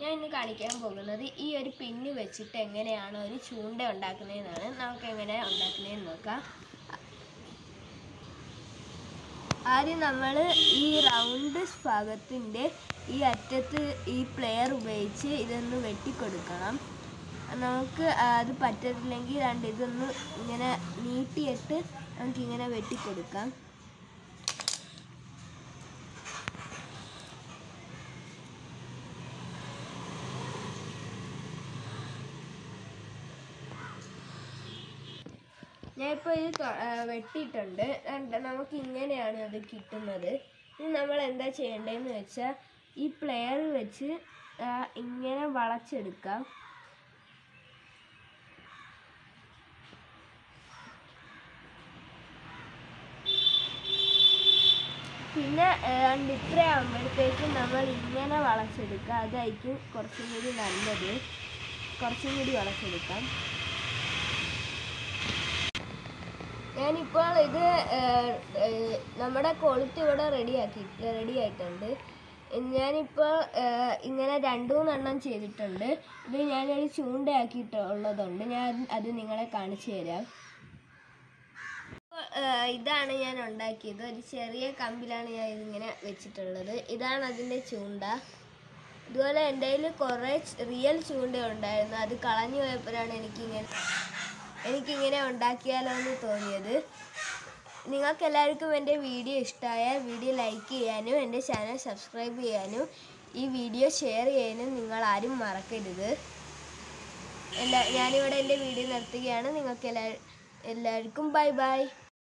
ഞാൻ ഇന്ന് കാണിക്കാൻ പോകുന്നത് ഈ ഒരു പിന്ന് വെച്ചിട്ട് എങ്ങനെയാണ് ഒരു ചൂണ്ട ഉണ്ടാക്കുന്നതെന്നാണ് നമുക്ക് എങ്ങനെ ഉണ്ടാക്കുന്നതെന്ന് നോക്കാം ആദ്യം നമ്മൾ ഈ റൗണ്ട് ഭാഗത്തിൻ്റെ ഈ അറ്റത്ത് ഈ പ്ലെയർ ഉപയോഗിച്ച് ഇതൊന്ന് വെട്ടിക്കൊടുക്കണം നമുക്ക് അത് പറ്റത്തില്ലെങ്കിൽ രണ്ട് ഇതൊന്ന് ഇങ്ങനെ നീട്ടിയിട്ട് നമുക്കിങ്ങനെ വെട്ടിക്കൊടുക്കാം ഞാനിപ്പോൾ ഇത് തൊ- ആ, വെട്ടിയിട്ടുണ്ട് കണ്ടോ? നമുക്ക് ഇങ്ങനെയാണ് അത് കിട്ടുന്നത് ഇനി നമ്മൾ എന്താ ചെയ്യേണ്ടതെന്ന് വെച്ചാൽ ഈ പ്ലെയർ വെച്ച് ആ, ഇങ്ങനെ വളച്ചെടുക്കാം പിന്നെ ഏതാണ്ട് ഇത്ര ആകുമ്പോഴത്തേക്കും നമ്മൾ ഇങ്ങനെ വളച്ചെടുക്കുക അതായിരിക്കും കുറച്ചും കൂടി നല്ലത് കുറച്ചും കൂടി വളച്ചെടുക്കാം ഞാനിപ്പോൾ ഇത് ഏഹ്, ഏഹ്, നമ്മുടെ കൊളുത്ത് ഇവിടെ റെഡിയാക്കി റെഡി ആയിട്ടുണ്ട് ഞാനിപ്പോൾ ഏഹ്, ഇങ്ങനെ രണ്ടു മൂന്നെണ്ണം ചെയ്തിട്ടുണ്ട് ഇത് ഞാനൊരു ചൂണ്ടയാക്കിയിട്ടുള്ളതുണ്ട് ഞാൻ അത് നിങ്ങളെ കാണിച്ചു തരാം ഏഹ്, ഇതാണ് ഞാൻ ഉണ്ടാക്കിയത് ഒരു ചെറിയ കമ്പിലാണ് ഞാൻ ഇതിങ്ങനെ വെച്ചിട്ടുള്ളത് ഇതാണ് അതിൻ്റെ ചൂണ്ട ഇതുപോലെ എൻ്റെ കയ്യിൽ കുറേ റിയൽ ചൂണ്ട ഉണ്ടായിരുന്നു അത് കളഞ്ഞു പോയപ്പോഴാണ് എനിക്കിങ്ങനെ എനിക്കിങ്ങനെ ഉണ്ടാക്കിയാലോ എന്ന് തോന്നിയത് നിങ്ങൾക്ക് എല്ലാവർക്കും എൻ്റെ വീഡിയോ ഇഷ്ടമായാൽ വീഡിയോ ലൈക്ക് ചെയ്യാനും എൻ്റെ ചാനൽ സബ്സ്ക്രൈബ് ചെയ്യാനും ഈ വീഡിയോ ഷെയർ ചെയ്യാനും നിങ്ങൾ ആരും മറക്കരുത് എല്ലാ ഞാനിവിടെ എൻ്റെ വീഡിയോ നിർത്തുകയാണ് നിങ്ങൾക്ക് എല്ലാ എല്ലാവർക്കും ബൈ ബൈ